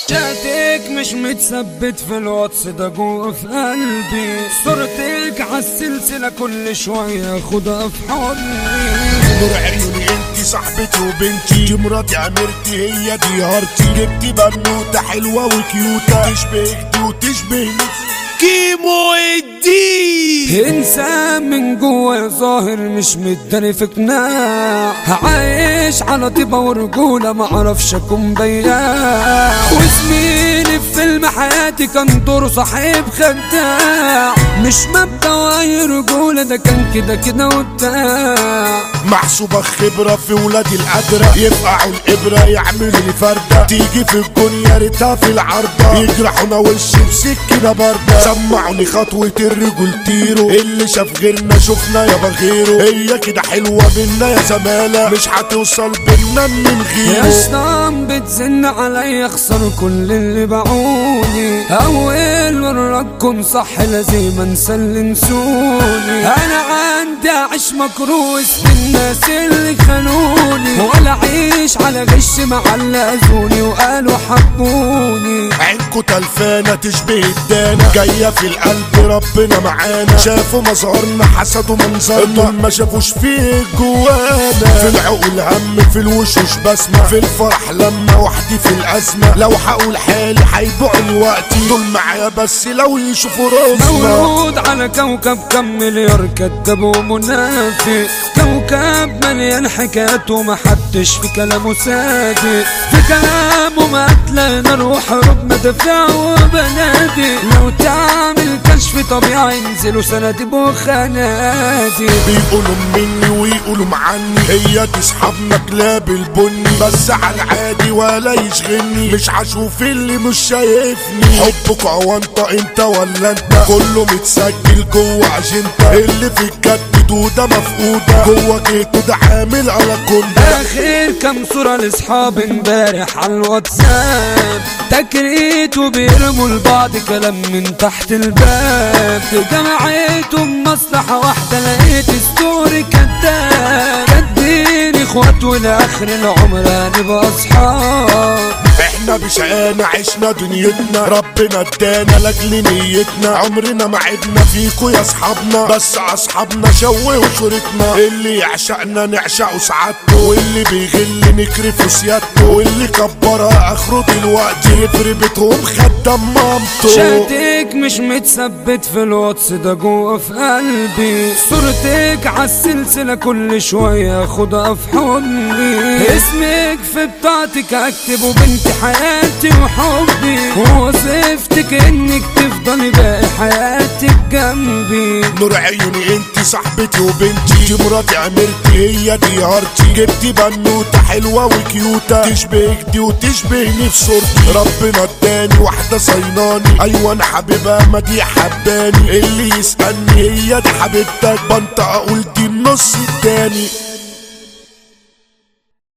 شاتك مش متثبت في الواتس ده جوه في قلبي صورتك عالسلسلة كل شوية خدها في حضني نور عيوني انتي صاحبتي وبنتي دي مراتي عمرتي هي دي هارتي جبتي بنوتة حلوة وكيوتة تشبهك دي وتشبهني كيمو الدين انسان من جوه ظاهر مش متداري في قناع عايش على طيبة ورجولة معرفش اكون بياع وزميلي في فيلم حياتي كان دوره صاحب خداع مش مبدأ واي رجولة ده كان كده كده وبتاع محسوبة خبرة في ولادي القدرة يفقعوا الإبرة يعملوا لي فردة تيجي في الجون يا ريتها في العارضة يجرحونا وشي بسكينة باردة سمعوني خطوة الرجل تيرو اللي شاف غيرنا شفنا يابا غيره هي كده حلوة بينا يا زمالة مش هتوصل بينا من يا غيره شطان بتزن عليا اخسر كل اللي باعوني اول مرة صح لازم انسى اللي نسوني انا عندي اعيش مكروس بالناس اللي خانوني ولا اعيش على غش مع اللي اذوني وقالوا حبوني عينكو تلفانة تشبه الدانة جاية في القلب ربنا معانا شافوا مظهرنا حسدوا منظرنا ما شافوش فيه جوانا في العقول هم في الوشوش بسمة في الفرح لما وحدي في الأزمة لو هقول حالي هيبيعوا وقتي دول معايا بس لو يشوفوا راسنا مولود على كوكب كم مليار كذاب ومنافق كوكب مليان حكايات ومحدش في كلامه صادق في كلامه ما تلاقينا نروح حروب مدافع وبنادق لو تعمل كشف طبيعي ينزلوا سناديب وخنادق بيقولوا مني ويقولوا معني هي دي صحابنا كلاب البني بس على العادي ولا يشغلني مش هشوف اللي مش شايفني حبك عوانطة انت ولا انت كله متسجل جوه اجنتا اللي في الجد دودة مفقودة جوه جيته ده عامل على كل اخر كام صورة لاصحاب امبارح على الواتساب تكريت وبيرموا لبعض كلام من تحت الباب جمعتهم مصلحة واحدة لقيت ستوري كداب كدين اخوات ولاخر العمر هنبقى اصحاب احنا بشقانا عشنا دنيتنا ربنا ادانا لاجل نيتنا عمرنا ما عدنا فيكو يا اصحابنا بس اصحابنا شوهوا شورتنا اللي يعشقنا نعشقه سعادته واللي بيغل نكرفه سيادته واللي كبرها اخره دلوقتي يفري بيتهم خدام مامته شاتك مش متثبت في الواتس ده جوه في قلبي صورتك عالسلسلة كل شوية خدها في حضني اسمك في بتاعتك اكتبه بنت حياتي وحبي ووظيفتك انك تفضلي باقي حياتك جنبي نور عيوني انت صاحبتي وبنتي دي مراتي عمرتي هي دي هارتي جبتي بنوتة حلوة وكيوتة تشبهك دي وتشبهني في صورتي ربنا اداني واحدة صيناني ايوه انا حبيبها ما دي حباني اللي يسألني هي دي حبيبتك بنطق اقول دي النص التاني